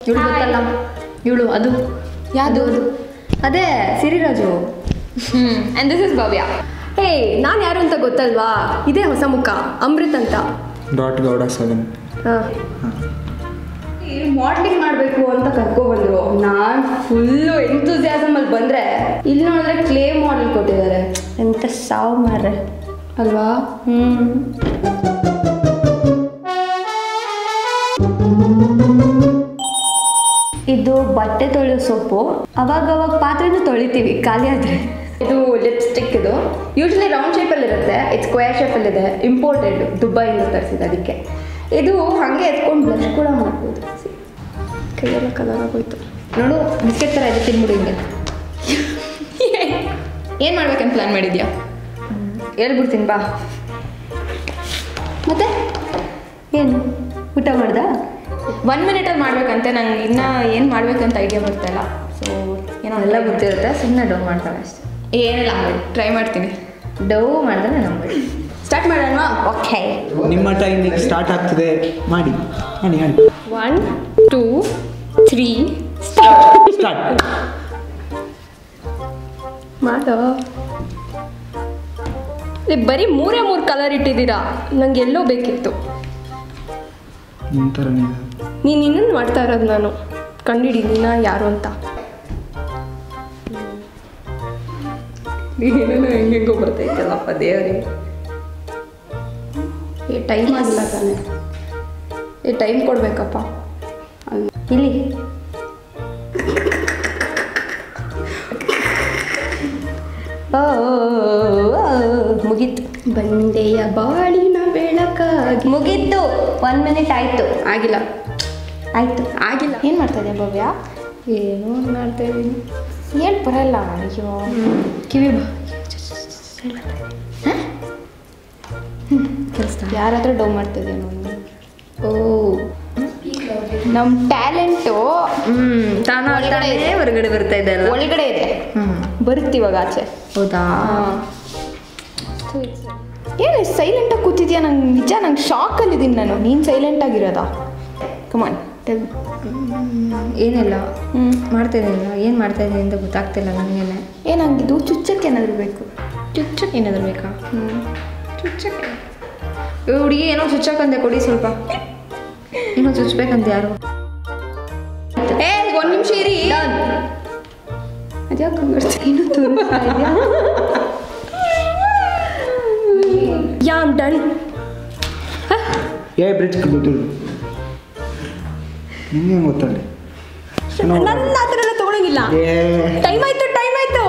ಇವಳು ಗೊತ್ತಲ್ಲ ಇವಳು ಅದು ಯಾವುದು ಅದು ಅದೇ ಸಿರಿರಾಜು ಹ್ಞೂ ಆ್ಯಂಡ್ ದಿಸ್ ಇಸ್ ಭವ್ಯ ಹೇ ನಾನು ಯಾರು ಅಂತ ಗೊತ್ತಲ್ವಾ ಇದೇ ಹೊಸ ಮುಖ ಅಮೃತ್ ಅಂತ ಡಾಟ್ ಗೌಡ ಸೆವೆನ್ ಹಾಂ ಮಾಡ್ಲಿಂಗ್ ಮಾಡಬೇಕು ಅಂತ ಕರ್ಕೊಬಂದ್ರು ನಾನು ಫುಲ್ಲು ಎಂತೂಸಿಯಾಸಮ್ ಅಲ್ಲಿ ಬಂದರೆ ಇಲ್ಲಿ ನೋಡಿದ್ರೆ ಕ್ಲೇ ಮಾಡೆಲ್ ಕೊಟ್ಟಿದ್ದಾರೆ ಎಂತ ಸಾವು ಮಾರ್ರೆ ಅಲ್ವಾ ಹ್ಞೂ ಇದು ಬಟ್ಟೆ ತೊಳೆಯೋ ಸೊಪ್ಪು ಅವಾಗ ಅವಾಗ ಪಾತ್ರೆನೂ ತೊಳಿತೀವಿ ಖಾಲಿ ಆದರೆ ಇದು ಲಿಪ್ಸ್ಟಿಕ್ ಇದು ಯೂಶ್ವಲಿ ರೌಂಡ್ ಶೇಪಲ್ಲಿ ಇರುತ್ತೆ ಇದು ಸ್ಕ್ವೇರ್ ಶೇಪಲ್ಲಿ ಇದೆ ಇಂಪೋರ್ಟೆಡ್ ದುಬೈಯಿಂದ ತರಿಸಿದೆ ಅದಕ್ಕೆ ಇದು ಹಾಗೆ ಎತ್ಕೊಂಡು ಬ್ಲಶ್ ಕೂಡ ಮಾಡ್ಬೋದು ಕೈಯೆಲ್ಲ ಕಲರ್ ಆಗೋಯ್ತು ನೋಡು ಬಿಸ್ಕೆಟ್ ಥರ ಇದೆ ತಿನ್ಬಿಡು ಹಿಂಗೆ ಏನು ಮಾಡ್ಬೇಕಂತ ಪ್ಲ್ಯಾನ್ ಮಾಡಿದ್ಯಾ ಹೇಳ್ಬಿಡ್ತೀನಿ ಬಾ ಮತ್ತೆ ಏನು ಊಟ ಮಾಡ್ದ ಒನ್ ಮಿನಿಟಲ್ಲಿ ಮಾಡ್ಬೇಕಂತೆ ನಂಗೆ ಇನ್ನೂ ಏನು ಮಾಡ್ಬೇಕಂತ ಐಡಿಯಾ ಬರ್ತಾ ಇಲ್ಲ ಸೊ ಏನೋ ಎಲ್ಲ ಗೊತ್ತಿರುತ್ತೆ ಸುಮ್ಮನೆ ಡವ್ ಮಾಡ್ತಾಳೆ ಅಷ್ಟೇ ಏನಿಲ್ಲ ಟ್ರೈ ಮಾಡ್ತೀನಿ ಡವ್ ಮಾಡಿದ್ರೆ ನಂಬಡಿ ಸ್ಟಾರ್ಟ್ ಮಾಡೋಣ ಓಕೆ ನಿಮ್ಮ ಟೈಮಿಗೆ ಸ್ಟಾರ್ಟ್ ಆಗ್ತಿದೆ ಮಾಡಿ ಮಾಡಿ ಮಾಡಿ ಒನ್ ಟೂ ತ್ರೀ ಸ್ಟಾರ್ಟ್ ಮಾಡೋ ಏ, ಬರೀ ಮೂರೇ ಮೂರು ಕಲರ್ ಇಟ್ಟಿದ್ದೀರಾ ನಂಗೆ ಎಲ್ಲೋ ಬೇಕಿತ್ತು ನಿಮ್ಮ ಥರನೇ ನೀನು ಇನ್ನೊಂದು ಮಾಡ್ತಾ ಇರೋದು ನಾನು ಕಂಡಿಡಿದೀನ ಯಾರು ಅಂತ ಏನೇನೋ ಹೆಂಗೆಂಗೋ ಬರ್ತೈತಲ್ಲಪ್ಪ ದೇವರೇ ಏ ಟೈಮ್ ಆಗಿಲ್ಲ ತಾನೆ ಏ ಟೈಮ್ ಕೊಡ್ಬೇಕಪ್ಪ ಅಲ್ವ? ಇಲ್ಲಿ ಓ, ಓ, ಮುಗೀತು ಬಂದೆಯ ಬಾಳಿನ ಬೆಳಕಾಗಿ ಮುಗೀತು ಒನ್ ಮಿನಿಟ್ ಆಯಿತು ಆಗಿಲ್ಲ ಆಯಿತು ಆಗಿಲ್ಲ ಏನು ಮಾಡ್ತಾ ಇದೆಯಾ ಭವ್ಯ ಏನೋ ಒಂದ್ ಮಾಡ್ತಾ ಇದ್ದೀನಿ ಏನು ಬರಲ್ಲ ಅಯ್ಯೋ ಕಿವಿ ಬಾ ಕೆಲಸ ಯಾರಾದರೂ ಡೌ ಮಾಡ್ತಿದ್ಯಾ ನೋಡಿ ಓ ನಮ್ಮ ಟ್ಯಾಲೆಂಟು ಹ್ಮ್ ತಾನು ಒಳಗಡೆ ಇದೆ. ಹೊರಗಡೆ ಬರ್ತಾ ಇದೆ ಅಲ್ಲ ಒಳಗಡೆ ಇದೆ ಹ್ಮ್ ಬರುತ್ತೆ ಇವಾಗ ಆಚೆ ಹೌದಾ ಏನು ಸೈಲೆಂಟಾಗಿ ಕೂತಿದ್ಯಾ ನಂಗೆ ನಿಜ ನಂಗೆ ಶಾಕಲ್ಲಿದ್ದೀನಿ ನಾನು ನೀನು ಸೈಲೆಂಟಾಗಿರೋದಾ ಕಮಾನ್ ಏನಿಲ್ಲ ಹ್ಞೂ ಮಾಡ್ತಾ ಇದೀನಿಲ್ಲ ಏನು ಮಾಡ್ತಾ ಇದ್ದೀನಿ ಅಂತ ಗೊತ್ತಾಗ್ತಿಲ್ಲ ನನಗೇನೆ ಏ ನಂಗಿದು ಚುಚ್ಚಕ್ಕೆ ಏನಾದರೂ ಬೇಕು ಚುಚ್ಚಕ್ಕೆ ಏನಾದ್ರು ಬೇಕಾ ಹ್ಞೂ ಚುಚ್ಚಕ್ಕೆ ಹುಡುಗಿ ಏನೋ ಚುಚ್ಚಕ್ಕಂತೆ ಕೊಡಿ ಸ್ವಲ್ಪ ಏನೋ ಚುಚ್ಚಬೇಕಂತ ಯಾರು ಏ ಒಂದು ನಿಮಿಷ ಇರಿ ಅದ್ಯಾಕೆ ಇನ್ನೂ ತೋರಿಸ್ತಾ ಇದೆಯಾ yeah am done a bridge ಗೊತ್ತಿಲ್ಲ ನಿಂಗೆ ಗೊತ್ತಲ್ಲಿ ನನ್ನ ಆ ಥರ ಎಲ್ಲ ತೊಗೊಳಂಗಿಲ್ಲ ಏ ಟೈಮ್ ಆಯ್ತು ಟೈಮ್ ಆಯ್ತು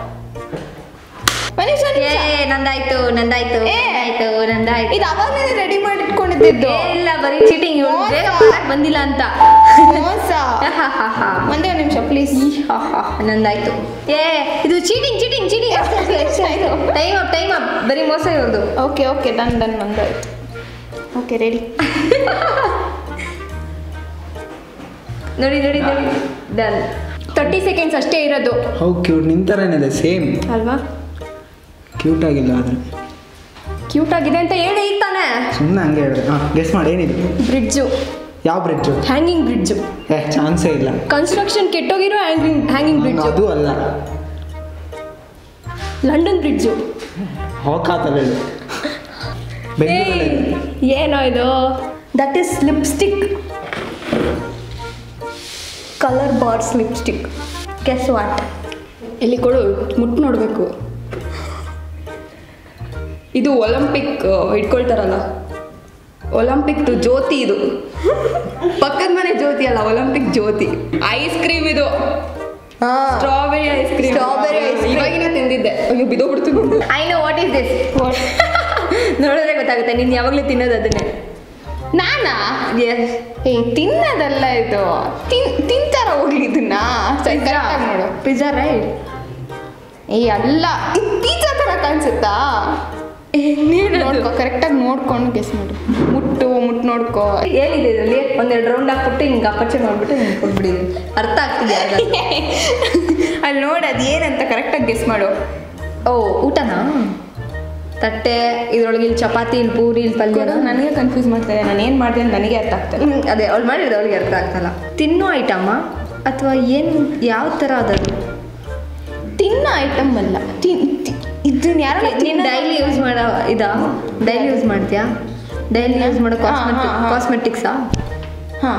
ಮನೀಷ್ ಏ ನಂದಾಯ್ತು ನಂದಾಯ್ತು ಏ. ನಂದಾಯ್ತು ನಂದಾಯ್ತು ಇದು ಅವಾಗಲೇ ರೆಡಿ ಮಾಡಿ ಇಟ್ಕೊಂಡಿದ್ದಿದ್ದು ಏ, ಇಲ್ಲ ಬರೀ ಚೀಟಿಂಗ್ ಮೋಸ. ಬೇಗ ಮಾಡಕ್ ಬಂದಿಲ್ಲ ಅಂತ ಮೋಸ ಒಂದೇ ಒಂದು ನಿಮಿಷ ಪ್ಲೀಸ್ ನಂದಾಯ್ತು ಏ ಇದು cheating cheating cheating time up time up ಬರೀ ಮೋಸ ಇವ್ರದ್ದು ಓಕೆ ಓಕೆ ಡನ್ ಡನ್ ಬಂದಾಯ್ತು ಓಕೆ ರೆಡಿ ನೋಡಿ ನೋಡಿ ನೋಡಿ ಡನ್ ತರ್ಟಿ ಸೆಕೆಂಡ್ಸ್ ಅಷ್ಟೇ ಇರೋದು ಹೌ ಕ್ಯೂಟ್ ನಿನ್ನ ಥರನೇ ಸೇಮ್ ಅಲ್ವಾ ಕ್ಯೂಟ್ ಆಗಿಲ್ಲ ಆದರೆ ಕ್ಯೂಟ್ ಆಗಿದೆ ಅಂತ ಹೇಳಿ ಈಗ ತಾನೇ ಸುಮ್ಮನೆ ಹಂಗೆ ಹೇಳಿದೆ ಹಾಂ ಗೆಸ್ ಮಾಡಿ ಏನಿದೆ ಬ್ರಿಡ್ಜು ಯಾವ ಬ್ರಿಡ್ಜು ಹ್ಯಾಂಗಿಂಗ್ ಬ್ರಿಡ್ಜು ಏ ಚಾನ್ಸೇ ಇಲ್ಲ ಕನ್ಸ್ಟ್ರಕ್ಷನ್ ಕೆಟ್ಟೋಗಿರೋ ಹ್ಯಾಂಗಿಂಗ್ ಹ್ಯಾಂಗಿಂಗ್ ಬ್ರಿಡ್ಜು ಅದು ಅಲ್ಲ ಲಂಡನ್ ಬ್ರಿಡ್ಜು ಹೋಕಾತಲ್ಲ ಹೇಳು ಬೆಂಗಳೂರಲ್ಲಿ ಏನೋ ಇದು that is lipstick colour bars lipstick case what ಇಲ್ಲಿ ಕೊಡು ಮುಟ್ಟು ನೋಡಬೇಕು ಇದು ಒಲಿಂಪಿಕ್ ಇಟ್ಕೊಳ್ತಾರಲ್ಲ ಒಲಿಂಪಿಕ್ದು ಜ್ಯೋತಿ ಇದು ಪಕ್ಕದ ಮನೆ ಜ್ಯೋತಿ ಅಲ್ಲ ಒಲಿಂಪಿಕ್ ಜ್ಯೋತಿ ಐಸ್ ಕ್ರೀಮ್ ಇದು strawberry ice cream Strawberry ice cream. ಇವಾಗಿನ ತಿಂದಿದ್ದೆ ಅಯ್ಯೋ ಬಿದೋಗ್ಬಿಡ್ತು I know what is this ನೋಡಿದ್ರೆ ಗೊತ್ತಾಗುತ್ತೆ ನೀನು ಯಾವಾಗಲೂ ತಿನ್ನೋದು ಅದನ್ನೇ ನಾನಾ ಎಸ್ ಏ ತಿನ್ನೋದಲ್ಲ ಇದು ತಿನ್ ತಿಂತಾರ ಹೋಗ್ಲಿ ಇದನ್ನ ಸರಿ ಕರೆಕ್ಟಾಗಿ ನೋಡು ಪಿಜ್ಜಾ ರೈಟ್ ಏ ಅಲ್ಲ ಇದು ಪಿಜ್ಜಾ ಥರ ಕಾಣಿಸುತ್ತಾ ನೋಡ್ಕೊ ಕರೆಕ್ಟಾಗಿ ನೋಡ್ಕೊಂಡು ಗೆಸ್ ಮಾಡು ಮುಟ್ಟು ಮುಟ್ಟು ನೋಡ್ಕೊ ಏನಿದೆ ಇದರಲ್ಲಿ ಒಂದೆರಡು ರೌಂಡ್ ಹಾಕ್ಬಿಟ್ಟು ಹಿಂಗೆ ಅಪರ್ಚೆ ಮಾಡ್ಬಿಟ್ಟು ಹಿಂಗೆ ಕೊಟ್ಬಿಡಿದ್ವಿ ಅರ್ಥ ಆಗ್ತಿದೆ ಅಲ್ಲಿ ನೋಡಿ ಅದು ಏನಂತ ಕರೆಕ್ಟಾಗಿ ಗೆಸ್ ಮಾಡು ಓ ಊಟನಾ ತಟ್ಟೆ ಇದ್ರೊಳಗೆ ಇಲ್ಲಿ ಚಪಾತಿ ಇಲ್ಲಿ ಪೂರಿ ಇಲ್ಲಿ ಪಲ್ಯ ನನಗೆ ಕನ್ಫ್ಯೂಸ್ ಮಾಡ್ತಾ ಇದೆ ನಾನು ಏನು ಮಾಡಿದೆ ಅಂತ ನನಗೆ ಅರ್ಥ ಆಗ್ತದೆ ಹ್ಮ್, ಅದೇ ಅವ್ಳು ಮಾಡಿರೋದು ಅವ್ಳಿಗೆ ಅರ್ಥ ಆಗ್ತಲ್ಲ ತಿನ್ನೋ ಐಟಮ ಅಥವಾ ಏನು ಯಾವ ಥರ ಅದದು ತಿನ್ನೋ ಐಟಮ್ ಅಲ್ಲ ತಿನ್ ತಿ- ಇದನ್ನ ಯಾರು ನೀನು ಡೈಲಿ ಯೂಸ್ ಮಾಡೋ ಇದಾ ಡೈಲಿ ಯೂಸ್ ಮಾಡ್ತೀಯಾ ಡೈಲಿ ಯೂಸ್ ಮಾಡೋ ಹಾ, ಹಾ, ಕಾಸ್ಮೆಟಿಕ್ ಹಾ. ಕಾಸ್ಮೆಟಿಕ್ಸಾ ಹಾಂ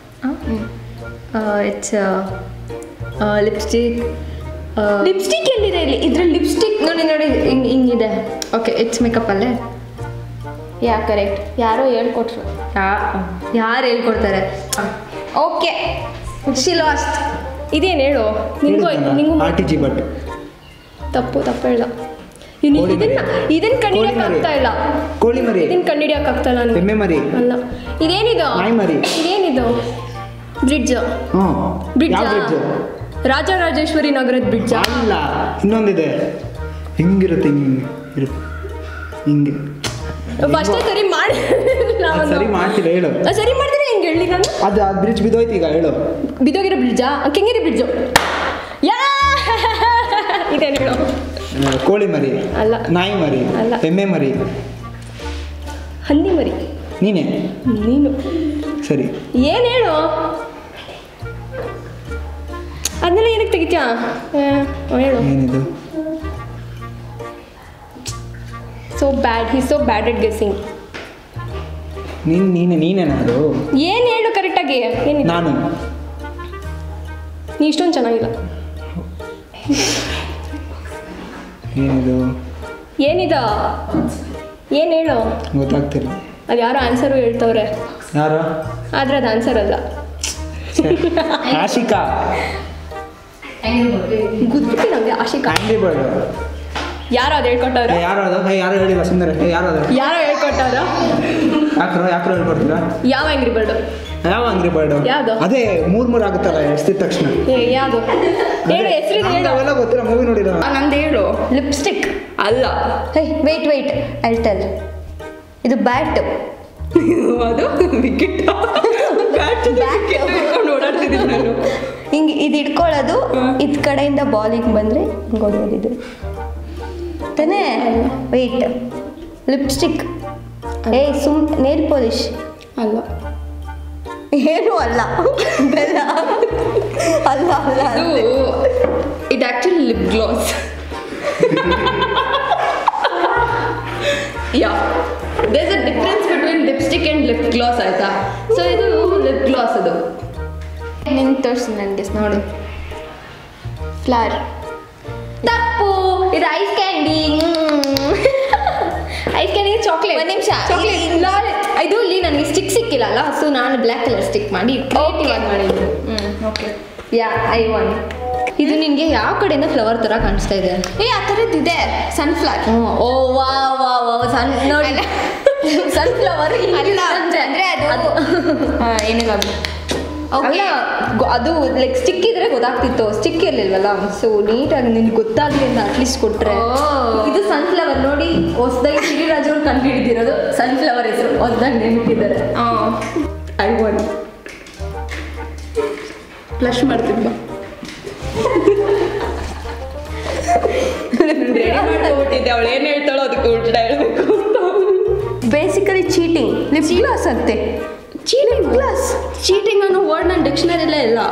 ಇಟ್ಸ್ ಲಿಪ್ಸ್ಟಿಕ್ ಲಿಪ್ಸ್ಟಿಕ್ ಎಲ್ಲಿದೆ ಇಲ್ಲಿ ಇದ್ರಲ್ಲಿ ಲಿಪ್ಸ್ಟಿಕ್ ನೋಡಿ ನೋಡಿ ಹಿಂಗೆ ಹಿಂಗಿದೆ ಓಕೆ ಇಟ್ಸ್ ಮೇಕಪ್ ಅಲ್ಲೇ ಯಾ ಕರೆಕ್ಟ್ ಯಾರೋ ಹೇಳ್ಕೊಟ್ರು ಯಾರು ಹೇಳ್ಕೊಡ್ತಾರೆ ಓಕೆ ಶಿ ಲಾಸ್ಟ್ ಇದೇನು ಹೇಳು ನಿಂಗೂ ನಿಂಗೂ ಆರ್ ಟಿ ಜಿ ಬಟ್ ತಪ್ಪು ತಪ್ಪು ಹೇಳ ಇನ್ನು ಕೋಳಿ ಮರಿ. ಇದನ್ನ ಇದನ್ನ ಕಂಡಿಡಿಯಕ್ ಕೋಳಿ ಮರಿ. ಆಗ್ತಾ ಇಲ್ಲ ಕೋಳಿ ಮರಿ ಇದನ್ನ ಕಂಡಿಡಿಯಕ್ ಆಗ್ತಾ ಇಲ್ಲ ನನಗೆ ಎಮ್ಮೆ ಮರಿ ಅಲ್ಲ ಇದೇನಿದು ನಾಯಿ ಮರಿ. ಇದೇನಿದು ಬ್ರಿಡ್ಜ್ ಹ್ಞೂ ಬ್ರಿಡ್ಜ್ ಯಾವ ಬ್ರಿಡ್ಜ್ ರಾಜರಾಜೇಶ್ವರಿ ನಗರದ ಬ್ರಿಡ್ಜ್ ಅಲ್ಲ ಇನ್ನೊಂದಿದೆ ಹಿಂಗಿರುತ್ತೆ ಹಿಂಗೆ ಇರು ಹಿಂಗೆ ಫಸ್ಟ್ ಸರಿ ಮಾಡಿ ಅದ್ ಸರಿ ಮಾಡ್ತೀರ ಹೇಳು ಸರಿ ಮಾಡ್ತೀನಿ ಹೆಂಗೆ ಹೇಳಿ ನಾನು ಅದು ಆ ಬ್ರಿಡ್ಜ್ ಬಿದ್ದೋಯ್ತು ಈಗ ಹೇಳು ಬಿದೋಗಿರೋ ಬ್ರಿಡ್ಜಾ ಕೆಂಗೇರಿ ಬ್ರಿಡ್ಜು ಯಾ ಇದೇನು ಹೇಳು ಆ, ಕೋಳಿ ಮರಿ ಅಲ್ಲ. ನಾಯಿ ಮರಿ ಅಲ್ಲ. ಎಮ್ಮೆ ಮರಿ ಹಂದಿ ಮರಿ ನೀನೇ ನೀನು ಸರಿ ಏನು ಹೇಳು ಅದನ್ನೆಲ್ಲ ಏನಕ್ಕೆ ತೆಗಿತ್ಯಾ ಆ, ಹೇಳು ಏನಿದು so bad he so bad at guessing ನೀನ್ ನೀನೆ ನೀನೇನ ಅದು ಏನು ಹೇಳು ಕರೆಕ್ಟಾಗಿ ಏನಿದೆ ನಾನು ನೀ ಇಷ್ಟೊಂದು ಚೆನ್ನಾಗಿಲ್ಲ ಏನಿದು ಏನಿದ ಏನು ಹೇಳು ಗೊತ್ತಾಗ್ತಿಲ್ಲ ಅದು ಯಾರೋ ಆನ್ಸರು ಹೇಳ್ತವ್ರೆ ಯಾರು ಆದರೆ ಅದು ಆನ್ಸರ್ ಅಲ್ಲ ಆಶಿಕಾ ಗೊತ್ತಿಲ್ಲ ನನಗೆ ಆಶಿಕಾ ಆಂಗ್ರಿ ಬರ್ಡ್ ಯಾರು ಅದು ಹೇಳ್ಕೊಟ್ಟವ್ರೆ ಯಾರು ಅದು ಏ, ಯಾರು ಹೇಳಿಲ್ಲ ಸುಂದರ ಏ, ಯಾರು ಅದು ಯಾರೋ ಹೇಳ್ಕೊಟ್ಟವ್ರ ಯಾಕ್ರೋ ಯಾಕ್ರೋ ಹೇಳ್ಕೊಡ್ತೀರಾ ಯಾವ ಅಂಗ್ರಿ ಬರ್ಡು ಯಾವ ಅಂಗ್ರಿ ಬರ್ಡ್ ಯಾವ್ದು? ಅದೇ ಮೂರ್ ಮೂರ್ ಆಗುತ್ತಲ್ಲ ಎಷ್ಟಿದ ತಕ್ಷಣ ಏ ಯಾವುದು ಹೇಳು ಹೆಸರು ನಮ್ಗೆ ಹೇಳು ಅವೆಲ್ಲ ಗೊತ್ತಿಲ್ಲ ಮೂವಿ ನೋಡಿಲ್ಲ ನಂದು ಹೇಳು ಲಿಪ್ಸ್ಟಿಕ್ ಅಲ್ಲ ಹೇ ವೆಯ್ಟ್ ವೆಯ್ಟ್ ಐ ಟೆಲ್ ಇದು ಬ್ಯಾಟ್ ಅದು ವಿಕೆಟ್ ಇಟ್ಕೊಂಡು ಓಡಾಡ್ತಿದ್ದೀನಿ ನಾನು ಹಿಂಗೆ ಇದು ಇಟ್ಕೊಳ್ಳೋದು ಇದ್ ಕಡೆಯಿಂದ ಬಾಲಿಗೆ ಬಂದರೆ ಹಿಂಗೆ ಹೊಡೆಯೋದು ಇದು ತಾನೇ ವೆಯ್ಟ್ ಲಿಪ್ಸ್ಟಿಕ್ ಏ ಸುಮ್ ನೇಲ್ ಪಾಲಿಶ್ ಅಲ್ಲ ಏನೂ ಅಲ್ಲ ಬೆಲ್ಲ ಅಲ್ಲ ಅಲ್ಲ ಇದು ಇದು actually lip gloss yeah there's a difference between lipstick and lip gloss ಆಯ್ತಾ ಸೊ ಇದು ಲಿಪ್ ಗ್ಲಾಸ್ ಅದು ನಿನ್ ತೋರಿಸಿ ನನಗೆ ನೋಡು ಫ್ಲವರ್ ತಪ್ಪು ಇದು ice candy ice candy chocolate ಒಂದು ನಿಮಿಷ ಚಾಕ್ಲೇಟ್ ಇದು ಇಲ್ಲಿ ನನಗೆ ಸ್ಟಿಕ್ ಸಿಕ್ಕಿಲ್ಲ ಅಲ್ಲ ಸೊ ನಾನು ಬ್ಲ್ಯಾಕ್ ಕಲರ್ ಸ್ಟಿಕ್ ಮಾಡಿ ಕ್ರಿಯೇಟಿವ್ ಆಗಿ ಮಾಡಿದ್ದು ಹ್ಞೂ ಓಕೆ ಯಾ ಐ ಒನ್ ಇದು ನಿನಗೆ ಯಾವ ಕಡೆಯಿಂದ ಫ್ಲವರ್ ಥರ ಕಾಣಿಸ್ತಾ ಇದೆ ಏ ಆ ಥರದ್ದಿದೆ ಸನ್ಫ್ಲವರ್ ಓ ವಾ ವಾ ವಾ ಸನ್ ನೋಡಿ ಸನ್ಫ್ಲವರ್ ಅಲ್ಲ ಅಂದ್ರೆ ಅದು ಏನಿಲ್ಲ ಅಲ್ಲ ಗೊ- ಅದು ಲೈಕ್ ಸ್ಟಿಕ್ ಇದ್ರೆ ಗೊತ್ತಾಗ್ತಿತ್ತು ಸ್ಟಿಕ್ ಇರ್ಲಿಲ್ವಲ್ಲ ಸೊ ನೀಟಾಗಿ ನಿನ್ಗೆ ಗೊತ್ತಾಗ್ಲಿ ಅಂತ ಅಟ್ಲೀಸ್ಟ್ ಕೊಟ್ರೆ ಓ. ಇದು ಸನ್ಫ್ಲವರ್ ನೋಡಿ ಹೊಸದಾಗಿ ಗಿರಿರಾಜ್ ಅವ್ರು ಕಂಡು ಹಿಡಿದಿರೋದು ಸನ್ಫ್ಲವರ್ ಹೆಸರು ಹೊಸದಾಗಿ ನೆನಪಿದ್ದಾರೆ ಐ ಒನ್ ಫ್ಲಶ್ ಮಾಡ್ತೀನಿ ಬಾ ರೆಡಿ ಮಾಡ್ಕೊಬಿಟ್ಟಿದ್ದೆ ಅವಳು ಏನು ಹೇಳ್ತಾಳೋ ಅದಕ್ಕೆ ಉಲ್ಟಾ ಹೇಳ್ಬೇಕು ಬೇಸಿಕಲಿ ಚೀಟಿಂಗ್ ಲಿಪ್ ಗ್ಲಾಸ್ ಅಂತೆ ಚೀಟಿಂಗ್ ಗ್ಲಾಸ್ ಚೀಟಿಂಗ್ ಅನ್ನೋ ವರ್ಡ್ ನನ್ನ ಡಿಕ್ಷನರಿಲೇ ಇಲ್ಲ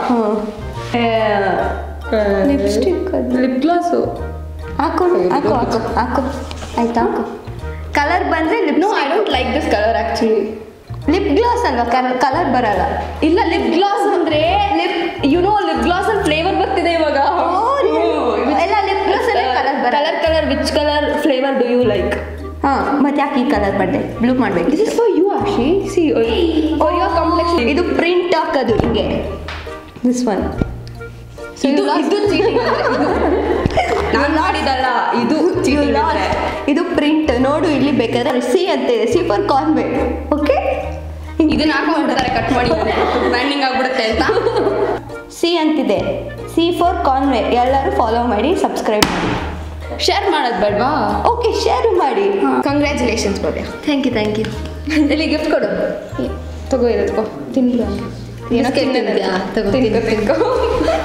ಲಿಪ್ಸ್ಟಿಕ್ ಲಿಪ್ ಗ್ಲಾಸು ಹಾಕು ಹಾಕು ಹಾಕು ಹಾಕು ಆಯ್ತಾ ಹಾಕು ಕಲರ್ ಬಂದ್ರೆ lip no I don't like this colour actually lip gloss ಅಲ್ವಾ ಕಲರ್ ಬರಲ್ಲ ಇಲ್ಲ ಲಿಪ್ ಗ್ಲಾಸ್ ಅಂದ್ರೆ lip you know lip gloss ಅಲ್ಲಿ ಫ್ಲೇವರ್ ಬರ್ತಿದೆ ಇವಾಗ ಎಲ್ಲ ಲಿಪ್ ಗ್ಲಾಸ್ ಅಲ್ಲೇ ಕಲರ್ ಬರಲ್ಲ colour colour which colour flavour do you like ಹಾ ಮತ್ತೆ ಯಾಕೆ ಈ ಕಲರ್ ಬಂದೆ ಬ್ಲೂ ಮಾಡ್ಬೇಕು this is for you Ashi C for your complexion ಇದು ಪ್ರಿಂಟ್ ಹಾಕೋದು ಹಿಂಗೆ ದಿಸ್ ಒನ್ ಇದು ಇದು ಚೀಟಿಂಗ್ ನಾನು ಮಾಡಿದಲ್ಲ ಇದು ಚೀಟಿಂಗ್ ಅಂದ್ರೆ ಇದು ಪ್ರಿಂಟ್ ನೋಡು ಇಲ್ಲಿ ಬೇಕಾದ್ರೆ ಸಿ ಅಂತೆ ಸಿ ಫಾರ್ ಕಾನ್ವೆ ಓಕೆ ಇದನ್ನ ಹಾಕೊಂಡ್ಬಿಡ್ತಾರೆ ಕಟ್ ಮಾಡಿ ಬ್ರ್ಯಾಂಡಿಂಗ್ ಆಗ್ಬಿಡುತ್ತೆ ಅಂತ ಸಿ ಅಂತಿದೆ ಸಿ ಫಾರ್ ಕಾನ್ವೆ ಎಲ್ಲರೂ ಫಾಲೋ ಮಾಡಿ ಸಬ್ಸ್ಕ್ರೈಬ್ ಮಾಡಿ ಶೇರ್ ಮಾಡೋದು ಬೇಡವಾ ಓಕೆ ಶೇರ್ ಮಾಡಿ congratulations Bhavya thank you thank you ಇಲ್ಲಿ ಗಿಫ್ಟ್ ಕೊಡು ತಗೋ ಇರತ್ಕೋ ತಿನ್ಬಿಡು ಏನೋ Biscuit ತಿಂದ್ಯಾ? ತಗೋ, ತಿನ್ಕೋ ತಿನ್ಕೋ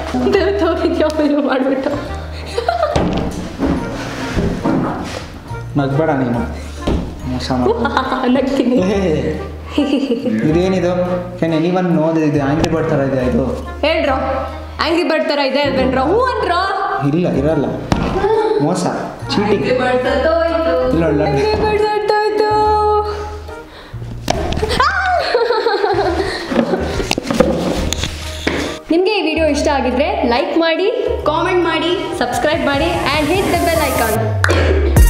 ತಗೋಗಿದ್ಯಾ ಆಮೇಲೆ ಮಾಡಿಬಿಟ್ಟು ನಗ್ಬೇಡ ನೀನು ಮೋಸ ಮಾಡು. ನಗ್ತೀನಿ ಏ, ಇದೇನಿದು ಕ್ಯಾನ್ ಎನಿ ಒನ್ ನೋ ಇದು ಆಂಗ್ರಿ ಬರ್ಡ್ ಥರ ಇದೆ ಇದು ಹೇಳ್ರೋ ಆಂಗ್ರಿ ಬರ್ಡ್ ಥರ ಇದೆ ಅಲ್ವೇನ್ರೋ ಹ್ಞೂ ಅನ್ರೋ ಇಲ್ಲ ಇರಲ್ಲ ಮೋಸ ಚೀಟಿಂಗ್ ಇಲ್ಲ ಇಲ್ಲ ನಿಮಗೆ ಈ ವಿಡಿಯೋ ಇಷ್ಟ ಆಗಿದ್ರೆ ಲೈಕ್ ಮಾಡಿ ಕಾಮೆಂಟ್ ಮಾಡಿ ಸಬ್ಸ್ಕ್ರೈಬ್ ಮಾಡಿ and hit the bell icon